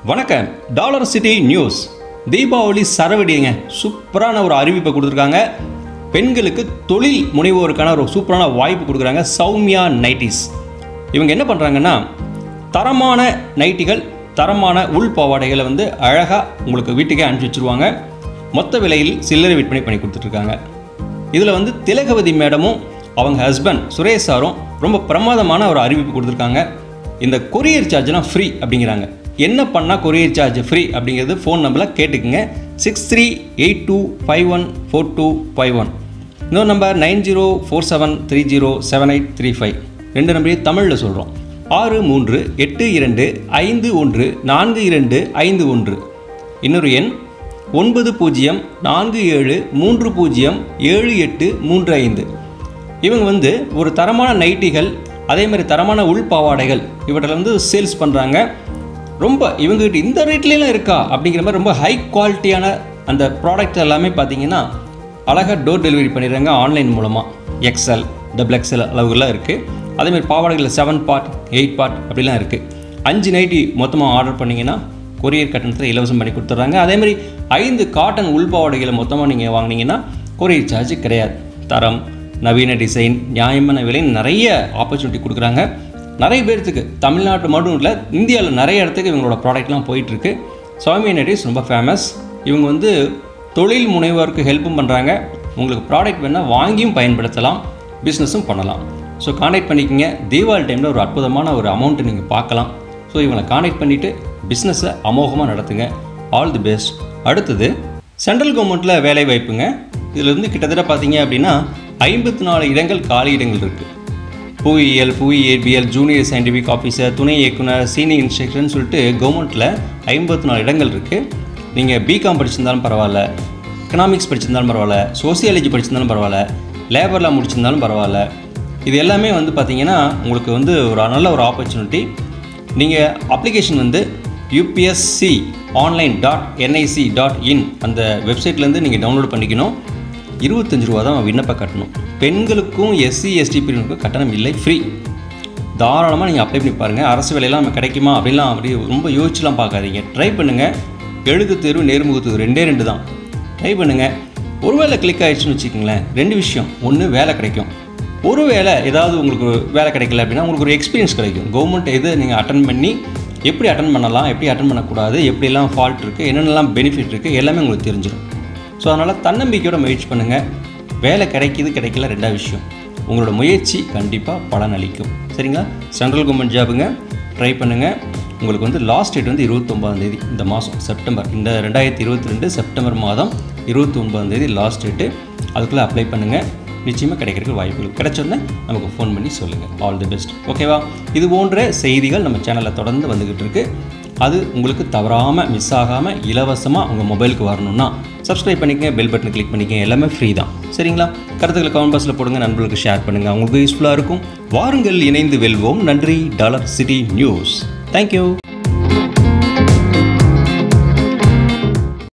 வணக்கம் dollar city news Deepavali சரவெடிங்க சூப்பரான ஒரு அறிவிப்பை கொடுத்துருக்காங்க பெண்களுக்கு தொழில் முனைவோருக்கான ஒரு சூப்பரான வாய்ப்பு கொடுக்குறாங்க சௌமியா நைட்டிஸ் இவங்க என்ன பண்ணுறாங்கன்னா தரமான நைட்டிகள் தரமான உள் பாவாடைகளை வந்து அழகாக உங்களுக்கு வீட்டுக்கே அனுப்பிச்சி வச்சுருவாங்க மொத்த விலையில் சில்லறை விற்பனை பண்ணி கொடுத்துட்ருக்காங்க இதில் வந்து திலகவதி மேடமும் அவங்க ஹஸ்பண்ட் சுரேஷ் சாரும் ரொம்ப பிரமாதமான ஒரு அறிவிப்பு கொடுத்துருக்காங்க இந்த கொரியர் சார்ஜ்லாம் ஃப்ரீ அப்படிங்கிறாங்க என்ன பண்ணால் கொரியர் சார்ஜ் ஃப்ரீ அப்படிங்கிறது ஃபோன் நம்பரில் கேட்டுக்குங்க six three eight two five one four two five one இன்னொரு number nine zero four seven three zero seven eight three five ரெண்டு நம்பரையும் தமிழில் சொல்கிறோம் ஆறு மூன்று எட்டு இரண்டு ஐந்து ஒன்று நான்கு இரண்டு ஐந்து ஒன்று இன்னொரு எண் ஒன்பது பூஜ்ஜியம் நான்கு ஏழு மூன்று பூஜ்ஜியம் ஏழு எட்டு மூன்று ஐந்து இவங்க வந்து ஒரு தரமான நைட்டிகள் அதே மாதிரி தரமான உள் பாவாடைகள் இவற்றில் வந்து சேல்ஸ் பண்ணுறாங்க ரொம்ப இவங்ககிட்ட இந்த ரேட்லாம் இருக்கா அப்படிங்கிற மாதிரி ரொம்ப ஹை குவாலிட்டியான அந்த ப்ராடக்ட் எல்லாமே பார்த்தீங்கன்னா அழகாக டோர் டெலிவரி பண்ணிடுறாங்க ஆன்லைன் மூலமாக எக்ஸ்எல் டபுள் எக்ஸ்எல் அளவுகள்லாம் இருக்குது அதேமாதிரி பாவாடைகளில் செவன் பார்ட் எயிட் பார்ட் அப்படிலாம் இருக்குது அஞ்சு நைட்டி மொத்தமாக ஆர்டர் பண்ணிங்கன்னா கொரியர் கட்டணத்தில் இலவசம் பண்ணி கொடுத்துட்றாங்க அதேமாதிரி ஐந்து காட்டன் உள்பாவாடைகளை மொத்தமாக நீங்கள் வாங்கினீங்கன்னா கொரியர் சார்ஜ் கிடையாது தரம் நவீன டிசைன் நியாயமான விலை நிறைய ஆப்பர்ச்சுனிட்டி கொடுக்குறாங்க நிறைய பேர்த்துக்கு தமிழ்நாட்டு மட்டும் இல்லை இந்தியாவில் நிறைய இடத்துக்கு இவங்களோட ப்ராடக்ட்லாம் போயிட்டுருக்கு சுவாமி நடிஸ் ரொம்ப ஃபேமஸ் இவங்க வந்து தொழில் முனைவோருக்கு ஹெல்ப்பும் பண்ணுறாங்க உங்களுக்கு ப்ராடக்ட் வேணால் வாங்கியும் பயன்படுத்தலாம் பிஸ்னஸும் பண்ணலாம் ஸோ காண்டாக்ட் பண்ணிக்கோங்க தீபாவளி டைமில் ஒரு அற்புதமான ஒரு அமௌண்ட்டை நீங்கள் பார்க்கலாம் ஸோ இவங்களை காண்டாக்ட் பண்ணிவிட்டு பிஸ்னஸை அமோகமாக நடத்துங்க ஆல் தி பெஸ்ட் அடுத்தது சென்ட்ரல் கவர்மெண்ட்டில் வேலை வாய்ப்புங்க இதில் இருந்து கிட்டத்தட்ட பார்த்தீங்க அப்படின்னா ஐம்பத்தி நாலு இடங்கள் காலி இடங்கள் இருக்குது புவியியல் புவி இயற்பியல் ஜூனியர் சயின்டிஃபிக் ஆஃபீஸர் துணை இயக்குனர் சீனியர் இன்ஸ்ட்ரக்டர்னு சொல்லிட்டு கவர்மெண்ட்டில் ஐம்பத்தி நாலு இடங்கள் இருக்குது நீங்கள் பிகாம் படிச்சிருந்தாலும் பரவாயில்ல எக்கனாமிக்ஸ் படிச்சிருந்தாலும் பரவாயில்ல சோசியாலஜி படிச்சிருந்தாலும் பரவாயில்ல லேபர்லாம் முடிச்சிருந்தாலும் பரவாயில்ல இது எல்லாமே வந்து பார்த்தீங்கன்னா உங்களுக்கு வந்து ஒரு நல்ல ஒரு ஆப்பர்ச்சுனிட்டி நீங்கள் அப்ளிகேஷன் வந்து UPSC online dot NIC dot in அந்த வெப்சைட்லேருந்து நீங்கள் டவுன்லோட் பண்ணிக்கணும் இருபத்தஞ்சு ரூபா தான் விண்ணப்ப கட்டணும் பெண்களுக்கும் எஸ்சி எஸ்டி பிரிவினருக்கும் கட்டணம் இல்லை ஃப்ரீ தாராளமாக நீங்கள் அப்ளை பண்ணி பாருங்கள் அரசு வேலையெல்லாம் நம்ம கிடைக்குமா அப்படிலாம் அப்படி ரொம்ப யோசிச்சுலாம் பார்க்காதீங்க ட்ரை பண்ணுங்கள் எழுத்து தேர்வு நேர்முக தேர்வு ரெண்டே ரெண்டு தான் ட்ரை பண்ணுங்கள் ஒருவேளை கிளிக் ஆயிடுச்சுன்னு வச்சுக்கோங்களேன் ரெண்டு விஷயம் ஒன்று வேலை கிடைக்கும் ஒருவேளை ஏதாவது உங்களுக்கு வேலை கிடைக்கல அப்படின்னா உங்களுக்கு ஒரு எக்ஸ்பீரியன்ஸ் கிடைக்கும் கவர்மெண்ட் எது நீங்கள் அட்டன் பண்ணி எப்படி அட்டன் பண்ணலாம் எப்படி அட்டன் பண்ணக்கூடாது எப்படிலாம் ஃபால்ட் இருக்குது என்னென்னலாம் பெனிஃபிட் இருக்குது எல்லாமே உங்களுக்கு தெரிஞ்சிடும் ஸோ அதனால் தன்னம்பிக்கையோட முயற்சி பண்ணுங்கள் வேலை கிடைக்கிது கிடைக்கல ரெண்டாவது விஷயம் உங்களோட முயற்சி கண்டிப்பாக பலன் அளிக்கும் சரிங்களா சென்ட்ரல் கவர்மெண்ட் ஜாபுங்க ட்ரை பண்ணுங்கள் உங்களுக்கு வந்து லாஸ்ட் டேட் வந்து இருபத்தொம்பதாம் தேதி இந்த மாதம் செப்டம்பர் இந்த ரெண்டாயிரத்தி இருபத்தி ரெண்டு செப்டம்பர் மாதம் இருபத்தி ஒன்பதாம் தேதி லாஸ்ட் டேட்டு அதுக்குள்ளே அப்ளை பண்ணுங்கள் நிச்சயமாக கிடைக்கிறதுக்கு வாய்ப்புகள் கிடைச்சோன்னே நமக்கு ஃபோன் பண்ணி சொல்லுங்கள் ஆல் தி பெஸ்ட் ஓகேவா இது போன்ற செய்திகள் நம்ம சேனலில் தொடர்ந்து வந்துக்கிட்டு இருக்கு அது உங்களுக்கு தவறாமல் மிஸ் ஆகாமல் இலவசமாக உங்கள் மொபைலுக்கு வரணும்னா சப்ஸ்கிரைப் பண்ணிக்கங்க பெல் பட்டனை கிளிக் பண்ணிக்கங்க எல்லாமே ஃப்ரீ தான் சரிங்களா கருத்துக்களை கமெண்ட் பாக்ஸில் போடுங்க நண்பர்களுக்கு ஷேர் பண்ணுங்கள் உங்களுக்கு யூஸ்ஃபுல்லாக இருக்கும் வாருங்கள் இணைந்து வெல்வோம் நன்றி டாலர் சிட்டி நியூஸ் தேங்க்யூ